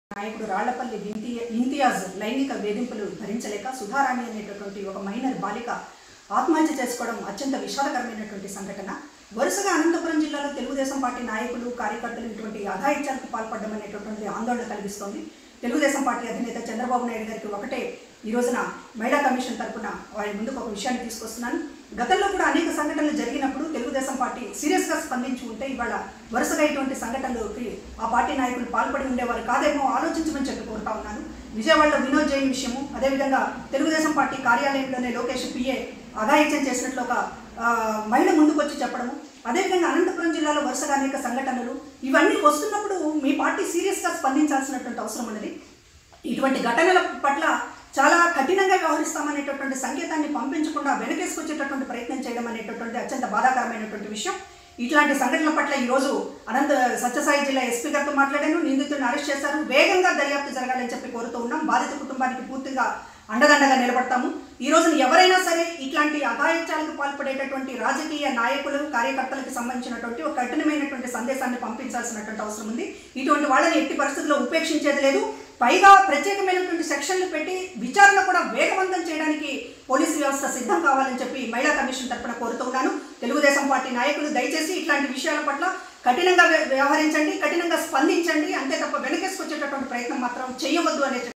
నాయకుడు రాళ్లపల్లి ఇంతి ఇంతియాజ్ లైంగిక వేధింపులు భరించలేక సుధారాణి అనేటటువంటి ఒక మైనర్ బాలిక ఆత్మహత్య చేసుకోవడం అత్యంత విషాదకరమైనటువంటి సంఘటన వరుసగా అనంతపురం జిల్లాలో తెలుగుదేశం పార్టీ నాయకులు కార్యకర్తలు ఇటువంటి అఘాయిత్యాలకు పాల్పడడం అనేటటువంటి ఆందోళన కలిగిస్తోంది తెలుగుదేశం పార్టీ అధినేత చంద్రబాబు నాయుడు గారికి ఒకటే ఈ రోజున మహిళా కమిషన్ తరపున వారి ముందుకు ఒక విషయాన్ని తీసుకొస్తున్నాను గతంలో కూడా అనేక సంఘటనలు జరిగినప్పుడు తెలుగుదేశం పార్టీ సీరియస్గా స్పందించి ఉంటే ఇవాళ వరుసగా ఇటువంటి సంఘటనలకి ఆ పార్టీ నాయకులు పాల్పడి ఉండేవారు కాదేమో ఆలోచించమని చెప్పి కోరుతా ఉన్నాను విజయవాడలో వినోద్ జైన్ విషయము అదేవిధంగా తెలుగుదేశం పార్టీ కార్యాలయంలోనే లోకేష్ పిఏ అఘాయిత్యం చేసినట్లు ఒక ఆ, మహిళ ముందుకు వచ్చి చెప్పడము అదేవిధంగా అనంతపురం జిల్లాలో వరుసగా అనేక సంఘటనలు ఇవన్నీ వస్తున్నప్పుడు మీ పార్టీ సీరియస్గా స్పందించాల్సినటువంటి అవసరం ఉన్నది ఇటువంటి ఘటనల పట్ల చాలా కఠినంగా వ్యవహరిస్తామనేటటువంటి సంకేతాన్ని పంపించకుండా వెనకేసుకొచ్చేటటువంటి ప్రయత్నం చేయడం అనేటటువంటి అత్యంత బాధాకరమైనటువంటి విషయం ఇట్లాంటి సంఘటనల పట్ల ఈరోజు అనంత సత్యసాయి జిల్లా ఎస్పీ గారితో మాట్లాడాను నిందితులను అరెస్ట్ చేశారు వేగంగా దర్యాప్తు జరగాలని చెప్పి కోరుతూ ఉన్నాం బాధిత కుటుంబానికి పూర్తిగా అండదండగా నిలబడతాము ఈ రోజున ఎవరైనా సరే ఇట్లాంటి అఘాయిత్యాలకు పాల్పడేటటువంటి రాజకీయ నాయకులు కార్యకర్తలకు సంబంధించినటువంటి ఒక కఠినమైనటువంటి సందేశాన్ని పంపించాల్సినటువంటి అవసరం ఉంది ఇటువంటి వాళ్ళని ఎట్టి పరిస్థితుల్లో ఉపేక్షించేది లేదు పైగా ప్రత్యేకమైనటువంటి సెక్షన్లు పెట్టి విచారణ కూడా వేగవంతం చేయడానికి పోలీసు వ్యవస్థ సిద్ధం కావాలని చెప్పి మహిళా కమిషన్ తరపున కోరుతున్నాను తెలుగుదేశం పార్టీ నాయకులు దయచేసి ఇట్లాంటి విషయాల పట్ల కఠినంగా వ్య- వ్యవహరించండి కఠినంగా స్పందించండి అంతే తప్ప వెనకేసుకొచ్చేటటువంటి ప్రయత్నం మాత్రం చేయవద్దు అనే